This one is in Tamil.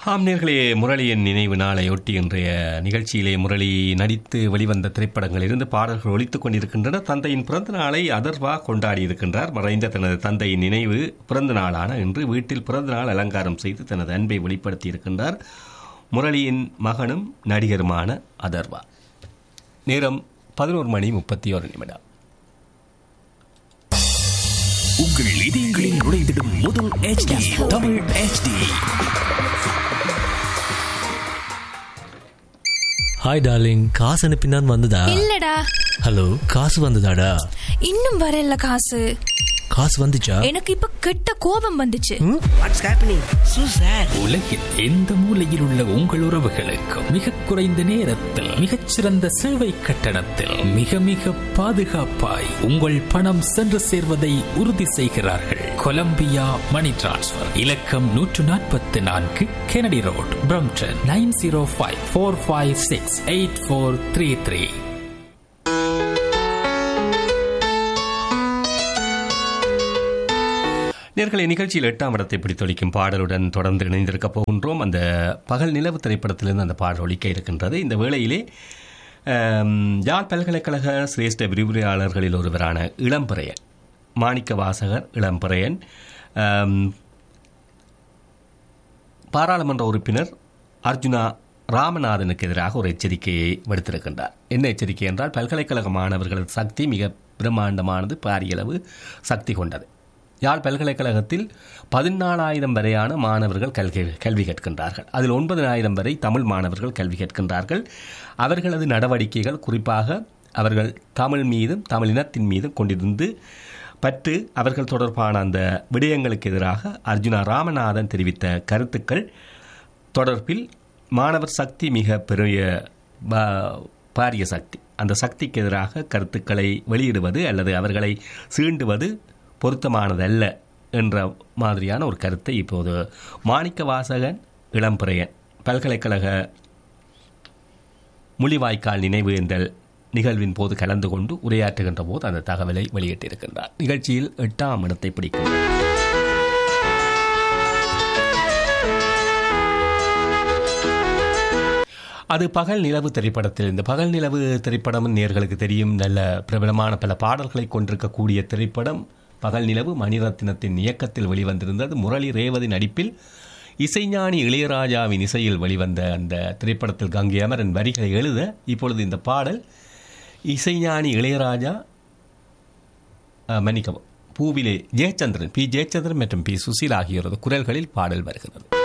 ஆம் நேர்களே முரளியின் நினைவு நாளை ஒட்டி இன்றைய நிகழ்ச்சியிலே முரளி நடித்து வெளிவந்த திரைப்படங்களிலிருந்து பாடல்கள் ஒலித்துக் கொண்டிருக்கின்றன தந்தையின் பிறந்த நாளை அதர்வா கொண்டாடி இருக்கின்றார் மறைந்த தனது தந்தையின் நினைவு பிறந்த நாளான இன்று வீட்டில் பிறந்த நாள் அலங்காரம் செய்து தனது அன்பை வெளிப்படுத்தி இருக்கின்றார் முரளியின் மகனும் நடிகருமான அதர்வா நேரம் பதினோரு மணி முப்பத்தி ஒரு நிமிடம் உங்கள் இதயங்களில் நுழைந்திடும் முதல் HD Tamil HD hi darling காசு அனுப்பினான் வந்ததா இல்லடா ஹலோ காசு வந்ததாடா இன்னும் வரல காசு காசு வந்துச்சா எனக்கு இப்ப கெட்ட கோபம் வந்துச்சு வாட்ஸ் ஹேப்பனிங் சூ சார் உலகில் எந்த மூலையில் உள்ள உங்கள் உறவுகளுக்கு மிக குறைந்த நேரத்தில் மிகச்சிறந்த சேவை கட்டணத்தில் மிக மிக பாதுகாப்பாய் உங்கள் பணம் சென்று சேர்வதை உறுதி செய்கிறார்கள் கொலம்பியா மணி டிரான்ஸ்ஃபர் இலக்கம் நூற்று நாற்பத்தி நான்கு Kennedy road Brampton nine zero five four five six eight four three three நேர்களை நிகழ்ச்சியில் எட்டாம் இடத்தை பிடித்தொழிக்கும் பாடலுடன் தொடர்ந்து இணைந்திருக்க போகின்றோம் அந்த பகல் நிலவு திரைப்படத்திலிருந்து அந்த பாடல் ஒலிக்க இருக்கின்றது இந்த வேளையிலே ஆம், யாழ் பல்கலைக்கழக சிரேஷ்ட விரிவுரையாளர்களில் ஒருவரான இளம்பிறையன் மாணிக்க வாசகர் இளம்பிறையன் ஆம், பாராளுமன்ற உறுப்பினர் அர்ஜுனா ராமநாதனுக்கு எதிராக ஒரு எச்சரிக்கையை விடுத்திருக்கின்றார் என்ன எச்சரிக்கை என்றால் பல்கலைக்கழக மாணவர்களது சக்தி மிக பிரம்மாண்டமானது பாரியளவு சக்தி கொண்டது யாழ் பல்கலைக்கழகத்தில் பதினாலாயிரம் வரையான மாணவர்கள் கல்வி கல்வி கற்கின்றார்கள் அதில் ஒன்பதினாயிரம் வரை தமிழ் மாணவர்கள் கல்வி கற்கின்றார்கள் அவர்களது நடவடிக்கைகள் குறிப்பாக அவர்கள் தமிழ் மீதும் தமிழ் இனத்தின் மீதும் கொண்டிருந்து பற்று அவர்கள் தொடர்பான அந்த விடயங்களுக்கு எதிராக அர்ஜுனா ராமநாதன் தெரிவித்த கருத்துக்கள் தொடர்பில் மாணவர் சக்தி மிக பெரிய பா- பாரிய சக்தி அந்த சக்திக்கு எதிராக கருத்துக்களை வெளியிடுவது அல்லது அவர்களை சீண்டுவது பொருத்தமானதல்ல என்ற மாதிரியான ஒரு கருத்தை இப்போது மாணிக்க வாசகன் இளம்பிறையன் பல்கலைக்கழக முள்ளிவாய்க்கால் நினைவேந்தல் நிகழ்வின் போது கலந்து கொண்டு உரையாற்றுகின்ற போது அந்த தகவலை வெளியிட்டிருக்கின்றார் நிகழ்ச்சியில் எட்டாம் இடத்தை பிடிக்கும் அது பகல் நிலவு திரைப்படத்தில் இந்த பகல் நிலவு திரைப்படம் நேர்களுக்கு தெரியும் நல்ல பிரபலமான பல பாடல்களை கொண்டிருக்கக்கூடிய திரைப்படம் பகல் நிலவு மணிரத்னத்தின் இயக்கத்தில் வெளிவந்திருந்தது முரளி ரேவதி நடிப்பில் இசைஞானி இளையராஜாவின் இசையில் வெளிவந்த அந்த திரைப்படத்தில் கங்கை அமரன் வரிகளை எழுத இப்பொழுது இந்த பாடல் இசைஞானி இளையராஜா அஹ், மன்னிக்கவும் பூவிலே ஜெயச்சந்திரன் பி ஜெயச்சந்திரன் மற்றும் பி சுசீல் ஆகியோரது குரல்களில் பாடல் வருகிறது